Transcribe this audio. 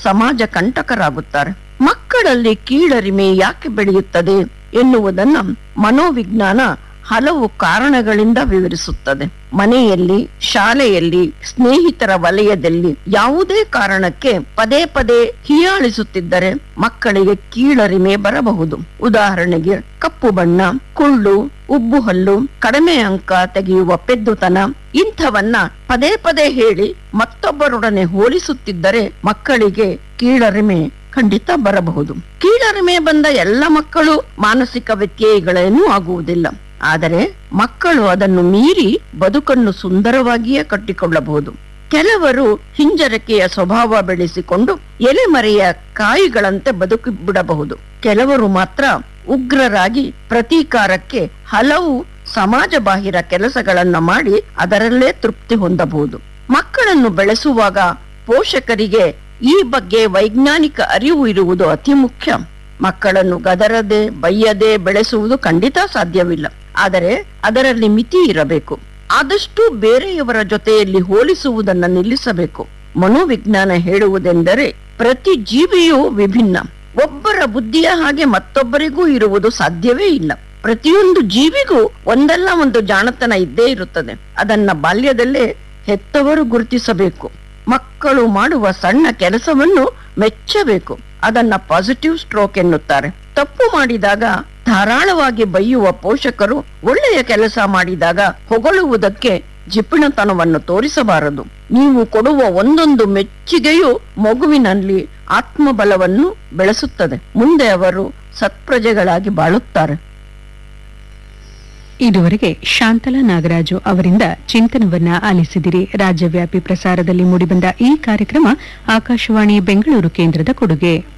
ಸಮಾಜ ಕಂಟಕರಾಗುತ್ತಾರೆ ಮಕ್ಕಳಲ್ಲಿ ಕೀಳರಿಮೆ ಯಾಕೆ ಬೆಳೆಯುತ್ತದೆ ಎನ್ನುವುದನ್ನ ಮನೋವಿಜ್ಞಾನ ಹಲವು ಕಾರಣಗಳಿಂದ ವಿವರಿಸುತ್ತದೆ ಮನೆಯಲ್ಲಿ ಶಾಲೆಯಲ್ಲಿ ಸ್ನೇಹಿತರ ವಲಯದಲ್ಲಿ ಯಾವುದೇ ಕಾರಣಕ್ಕೆ ಪದೇ ಪದೇ ಹೀಯಾಳಿಸುತ್ತಿದ್ದರೆ ಮಕ್ಕಳಿಗೆ ಕೀಳರಿಮೆ ಬರಬಹುದು ಉದಾಹರಣೆಗೆ ಕಪ್ಪು ಬಣ್ಣ ಕುಳ್ಳು ಉಬ್ಬು ಹಲ್ಲು ಕಡಿಮೆ ಅಂಕ ತೆಗೆಯುವ ಪೆದ್ದುತನ ಇಂಥವನ್ನ ಪದೇ ಪದೇ ಹೇಳಿ ಮತ್ತೊಬ್ಬರೊಡನೆ ಹೋಲಿಸುತ್ತಿದ್ದರೆ ಮಕ್ಕಳಿಗೆ ಕೀಳರಿಮೆ ಖಂಡಿತ ಬರಬಹುದು ಕೀಳರಿಮೆ ಬಂದ ಎಲ್ಲ ಮಕ್ಕಳು ಮಾನಸಿಕ ವ್ಯತ್ಯಯಗಳೇನೂ ಆಗುವುದಿಲ್ಲ ಆದರೆ ಮಕ್ಕಳು ಅದನ್ನು ಮೀರಿ ಬದುಕನ್ನು ಸುಂದರವಾಗಿಯೇ ಕಟ್ಟಿಕೊಳ್ಳಬಹುದು ಕೆಲವರು ಹಿಂಜರಿಕೆಯ ಸ್ವಭಾವ ಬೆಳೆಸಿಕೊಂಡು ಎಲೆಮರೆಯ ಕಾಯಿಗಳಂತೆ ಬದುಕಿ ಬಿಡಬಹುದು ಕೆಲವರು ಮಾತ್ರ ಉಗ್ರರಾಗಿ ಪ್ರತೀಕಾರಕ್ಕೆ ಹಲವು ಸಮಾಜ ಬಾಹಿರ ಕೆಲಸಗಳನ್ನ ಮಾಡಿ ಅದರಲ್ಲೇ ತೃಪ್ತಿ ಹೊಂದಬಹುದು ಮಕ್ಕಳನ್ನು ಬೆಳೆಸುವಾಗ ಪೋಷಕರಿಗೆ ಈ ಬಗ್ಗೆ ವೈಜ್ಞಾನಿಕ ಅರಿವು ಇರುವುದು ಅತಿ ಮುಖ್ಯ ಮಕ್ಕಳನ್ನು ಗದರದೆ ಬೈಯದೆ ಬೆಳೆಸುವುದು ಖಂಡಿತ ಸಾಧ್ಯವಿಲ್ಲ ಆದರೆ ಅದರಲ್ಲಿ ಮಿತಿ ಇರಬೇಕು ಆದಷ್ಟು ಬೇರೆಯವರ ಜೊತೆಯಲ್ಲಿ ಹೋಲಿಸುವುದನ್ನ ನಿಲ್ಲಿಸಬೇಕು ಮನೋವಿಜ್ಞಾನ ಹೇಳುವುದೆಂದರೆ ಪ್ರತಿ ಜೀವಿಯೂ ವಿಭಿನ್ನ ಒಬ್ಬರ ಬುದ್ಧಿಯ ಹಾಗೆ ಮತ್ತೊಬ್ಬರಿಗೂ ಇರುವುದು ಸಾಧ್ಯವೇ ಇಲ್ಲ ಪ್ರತಿಯೊಂದು ಜೀವಿಗೂ ಒಂದಲ್ಲ ಒಂದು ಜಾಣತನ ಇದ್ದೇ ಇರುತ್ತದೆ ಅದನ್ನ ಬಾಲ್ಯದಲ್ಲೇ ಹೆತ್ತವರು ಗುರುತಿಸಬೇಕು ಮಕ್ಕಳು ಮಾಡುವ ಸಣ್ಣ ಕೆಲಸವನ್ನು ಮೆಚ್ಚಬೇಕು ಅದನ್ನ ಪಾಸಿಟಿವ್ ಸ್ಟ್ರೋಕ್ ಎನ್ನುತ್ತಾರೆ ತಪ್ಪು ಮಾಡಿದಾಗ ಧಾರಾಳವಾಗಿ ಬೈಯುವ ಪೋಷಕರು ಒಳ್ಳೆಯ ಕೆಲಸ ಮಾಡಿದಾಗ ಹೊಗಳುವುದಕ್ಕೆ ಜಿಪುಣತನವನ್ನು ತೋರಿಸಬಾರದು ನೀವು ಕೊಡುವ ಒಂದೊಂದು ಮೆಚ್ಚುಗೆಯು ಮಗುವಿನಲ್ಲಿ ಆತ್ಮಬಲವನ್ನು ಬೆಳೆಸುತ್ತದೆ ಮುಂದೆ ಅವರು ಸತ್ಪ್ರಜೆಗಳಾಗಿ ಬಾಳುತ್ತಾರೆ ಇದುವರೆಗೆ ಶಾಂತಲಾ ನಾಗರಾಜು ಅವರಿಂದ ಚಿಂತನವನ್ನ ಆಲಿಸಿದಿರಿ ರಾಜ್ಯವ್ಯಾಪಿ ಪ್ರಸಾರದಲ್ಲಿ ಮೂಡಿಬಂದ ಈ ಕಾರ್ಯಕ್ರಮ ಆಕಾಶವಾಣಿ ಬೆಂಗಳೂರು ಕೇಂದ್ರದ ಕೊಡುಗೆ